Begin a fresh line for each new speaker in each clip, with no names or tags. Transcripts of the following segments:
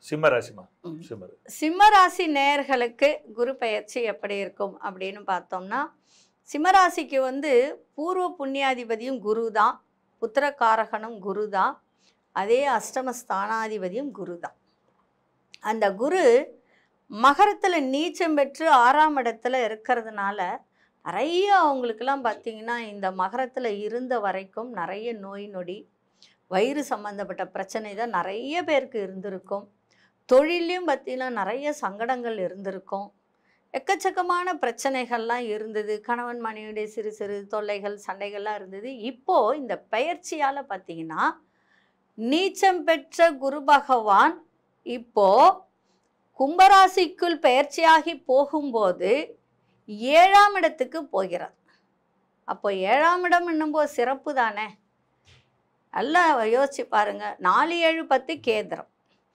சிம்ம ராசிமா
ம்.
சிம்மர்
சிம்மராசி நேயர்களுக்கு குரு பெயர்ச்சி எப்படி இருக்கும் அப்படின்னு பார்த்தோம்னா சிம்மராசிக்கு வந்து பூர்வ புண்ணியாதிபதியும் குரு தான் புத்திரகாரகனும் குரு தான் அதே அஷ்டம ஸ்தானாதிபதியும் குரு தான் அந்த குரு மகரத்தில் நீச்சம் பெற்று ஆறாம் இடத்துல இருக்கிறதுனால நிறைய அவங்களுக்கெல்லாம் பார்த்தீங்கன்னா இந்த மகரத்தில் இருந்த வரைக்கும் நிறைய நோய் நொடி வயிறு சம்மந்தப்பட்ட பிரச்சனை தான் நிறைய பேருக்கு இருந்திருக்கும் தொழிலையும் பார்த்தீங்கன்னா நிறைய சங்கடங்கள் இருந்திருக்கும் எக்கச்சக்கமான பிரச்சனைகள்லாம் இருந்தது கணவன் மனைவியுடைய சிறு சிறு தொல்லைகள் சண்டைகள்லாம் இருந்தது இப்போ இந்த பெயர்ச்சியால் பார்த்தீங்கன்னா நீச்சம் பெற்ற குரு பகவான் இப்போ கும்பராசிக்குள் பெயர்ச்சியாகி போகும்போது ஏழாம் இடத்துக்கு போகிறார் அப்போ ஏழாம் இடம் என்னும்போது சிறப்பு தானே நல்லா யோசிச்சு பாருங்க நாலு ஏழு பத்து கேந்திரம்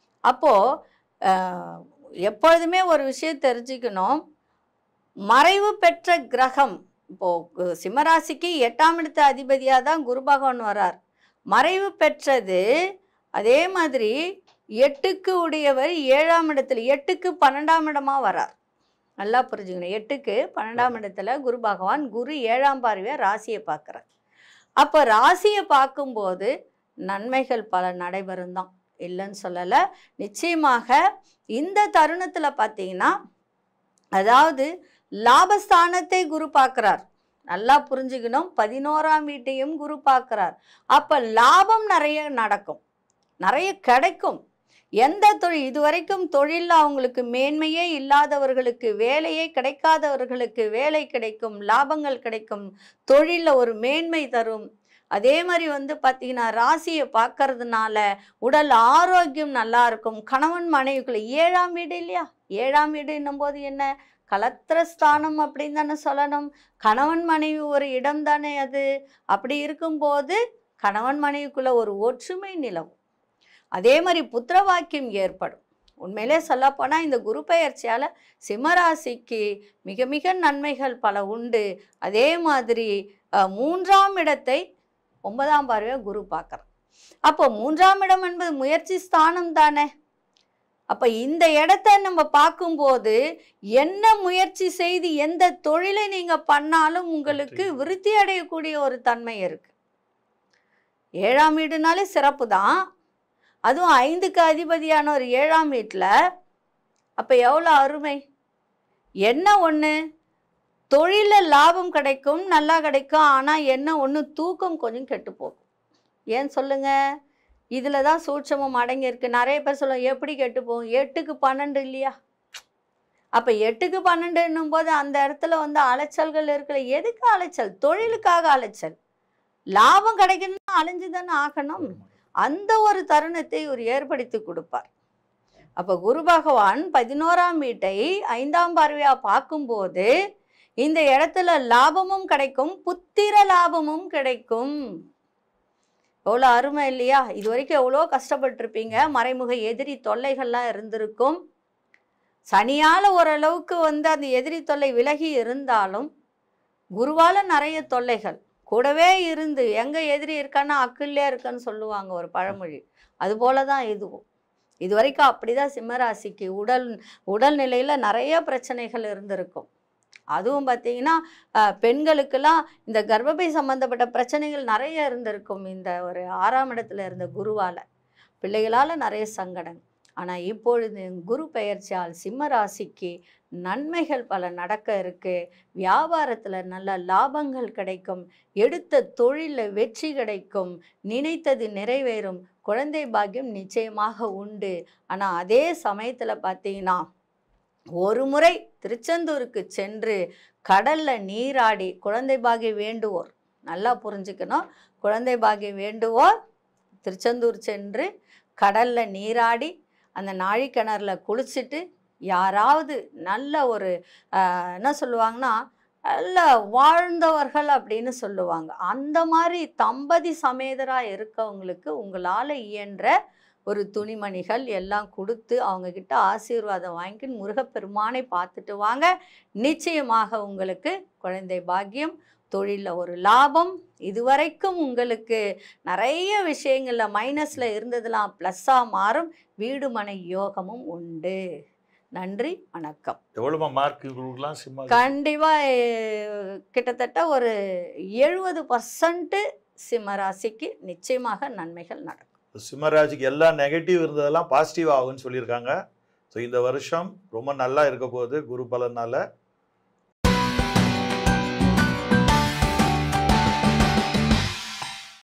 அப்போது எப்பொழுதுமே ஒரு விஷயம் தெரிஞ்சுக்கணும் மறைவு பெற்ற கிரகம் இப்போது சிம்மராசிக்கு எட்டாம் இடத்து அதிபதியாக தான் குரு பகவான் வரார் மறைவு பெற்றது அதே மாதிரி எட்டுக்கு உடையவர் ஏழாம் இடத்துல எட்டுக்கு பன்னெண்டாம் இடமா வரார் நல்லா புரிஞ்சுக்கணும் எட்டுக்கு பன்னெண்டாம் இடத்துல குரு பகவான் குரு ஏழாம் பார்வையாக ராசியை பார்க்குறார் அப்போ ராசியை பார்க்கும்போது நன்மைகள் பல நடைபெறும் தான் இல்லைன்னு சொல்லலை நிச்சயமாக இந்த தருணத்தில் பார்த்தீங்கன்னா அதாவது லாபஸ்தானத்தை குரு பார்க்குறார் நல்லா புரிஞ்சுக்கணும் பதினோராம் வீட்டையும் குரு பார்க்குறார் அப்போ லாபம் நிறைய நடக்கும் நிறைய கிடைக்கும் எந்த தொழில் இதுவரைக்கும் தொழிலில் அவங்களுக்கு மேன்மையே இல்லாதவர்களுக்கு வேலையே கிடைக்காதவர்களுக்கு வேலை கிடைக்கும் லாபங்கள் கிடைக்கும் தொழிலில் ஒரு மேன்மை தரும் அதே மாதிரி வந்து பார்த்தீங்கன்னா ராசியை பார்க்கறதுனால உடல் ஆரோக்கியம் நல்லா இருக்கும் கணவன் மனைவிக்குள்ள ஏழாம் வீடு இல்லையா ஏழாம் வீடுன்னும் போது என்ன கலத்திரஸ்தானம் அப்படின்னு தானே சொல்லணும் கணவன் மனைவி ஒரு இடம் தானே அது அப்படி இருக்கும்போது கணவன் மனைவிக்குள்ள ஒரு ஒற்றுமை நிலவும் அதே மாதிரி புத்திர வாக்கியம் ஏற்படும் உண்மையிலே சொல்லப்போனால் இந்த குரு பெயர்ச்சியால் சிம்மராசிக்கு மிக மிக நன்மைகள் பல உண்டு அதே மாதிரி அஹ், மூன்றாம் இடத்தை ஒன்பதாம் பார்வையாக குரு பார்க்குறார் அப்போ மூன்றாம் இடம் என்பது முயற்சி ஸ்தானம் தானே அப்போ இந்த இடத்த நம்ம பார்க்கும்போது என்ன முயற்சி செய்து எந்த தொழிலை நீங்கள் பண்ணாலும் உங்களுக்கு
வெற்றி.
விருத்தி அடையக்கூடிய ஒரு தன்மை இருக்கு ஏழாம் வீடுனாலே சிறப்பு தான் அதுவும் ஐந்துக்கு அதிபதியான ஒரு ஏழாம் வீட்டில் அப்போ எவ்வளோ அருமை என்ன ஒன்று தொழிலில் லாபம் கிடைக்கும் நல்லா கிடைக்கும் ஆனால் என்ன ஒன்று தூக்கம் கொஞ்சம் கெட்டு போகும் ஏன் சொல்லுங்க இதில் தான் சூட்சமம் அடங்கியிருக்கு நிறைய பேர் சொல்லுவாங்க எப்படி கெட்டு போகும் எட்டுக்கு பன்னெண்டு இல்லையா அப்போ எட்டுக்கு பன்னெண்டுன்னும் போது அந்த இடத்துல வந்து அலைச்சல்கள் இருக்குல்ல எதுக்கு அலைச்சல் தொழிலுக்காக அலைச்சல் லாபம் கிடைக்கணும்னா அலைஞ்சு தானே ஆகணும் அந்த ஒரு தருணத்தை ஒரு ஏற்படுத்தி கொடுப்பார் அப்போ குரு பகவான் பதினோராம் வீட்டை ஐந்தாம் பார்வையாக பார்க்கும்போது இந்த இடத்துல லாபமும் கிடைக்கும் புத்திர லாபமும் கிடைக்கும் எவ்வளோ அருமை இல்லையா இது வரைக்கும் எவ்வளோ கஷ்டப்பட்டிருப்பீங்க மறைமுக எதிரி தொல்லைகள்லாம் இருந்திருக்கும் சனியால் ஓரளவுக்கு வந்து அந்த எதிரி தொல்லை விலகி இருந்தாலும் குருவால் நிறைய தொல்லைகள் கூடவே இருந்து எங்கே எதிரி இருக்கான்னா அக்கில்லே இருக்கான்னு சொல்லுவாங்க ஒரு பழமொழி அதுபோல தான் இதுவும் இது வரைக்கும் அப்படிதான் சிம்மராசிக்கு உடல் உடல்நிலையில் நிறைய பிரச்சனைகள் இருந்திருக்கும் அதுவும் பார்த்தீங்கன்னா அஹ், பெண்களுக்கெல்லாம் இந்த கர்ப்பப்பை சம்பந்தப்பட்ட பிரச்சனைகள் நிறைய இருந்திருக்கும் இந்த ஒரு ஆறாம் இடத்துல இருந்த குருவால் பிள்ளைகளால் நிறைய சங்கடம் ஆனால் இப்பொழுது குரு பெயர்ச்சியால் சிம்ம ராசிக்கு நன்மைகள் பல நடக்க இருக்கு வியாபாரத்தில் நல்ல லாபங்கள் கிடைக்கும் எடுத்த தொழிலில் வெற்றி கிடைக்கும் நினைத்தது நிறைவேறும் குழந்தை பாக்கியம் நிச்சயமாக உண்டு ஆனால் அதே சமயத்தில் பார்த்தீங்கன்னா ஒரு முறை திருச்செந்தூருக்கு சென்று கடலில் நீராடி குழந்தை பாக்கியம் வேண்டுவோர் நல்லா புரிஞ்சுக்கணும் குழந்தை பாக்கியம் வேண்டுவோர் திருச்செந்தூர் சென்று கடலில் நீராடி அந்த நாழிக்கிணறுல குளிச்சுட்டு யாராவது நல்ல ஒரு ஆஹ், என்ன சொல்லுவாங்கன்னா நல்ல வாழ்ந்தவர்கள் அப்படின்னு சொல்லுவாங்க அந்த மாதிரி தம்பதி சமேதராக இருக்கவங்களுக்கு உங்களால் இயன்ற ஒரு துணிமணிகள் எல்லாம் கொடுத்து அவங்கக்கிட்ட ஆசீர்வாதம் வாங்கி முருகப்பெருமானை பார்த்துட்டு வாங்க நிச்சயமாக உங்களுக்கு குழந்தை பாக்கியம் தொழிலில் ஒரு லாபம் இதுவரைக்கும் உங்களுக்கு நிறைய விஷயங்களில் மைனஸில் இருந்ததெல்லாம் ப்ளஸ்ஸாக மாறும் வீடு மனை யோகமும் உண்டு நன்றி வணக்கம்
எவ்வளவு மார்க் கொடுக்கலாம் சிம்ம
கண்டிப்பாக கிட்டத்தட்ட ஒரு எழுபது பர்சன்ட்டு சிம்மராசிக்கு நிச்சயமாக நன்மைகள் நடக்கும்
சிம்மராஜுக்கு எல்லா நெகட்டிவ் இருந்ததெல்லாம் பாசிட்டிவ் ஆகும்னு சொல்லியிருக்காங்க ஸோ இந்த வருஷம் ரொம்ப நல்லா இருக்க போகுது குரு பலனால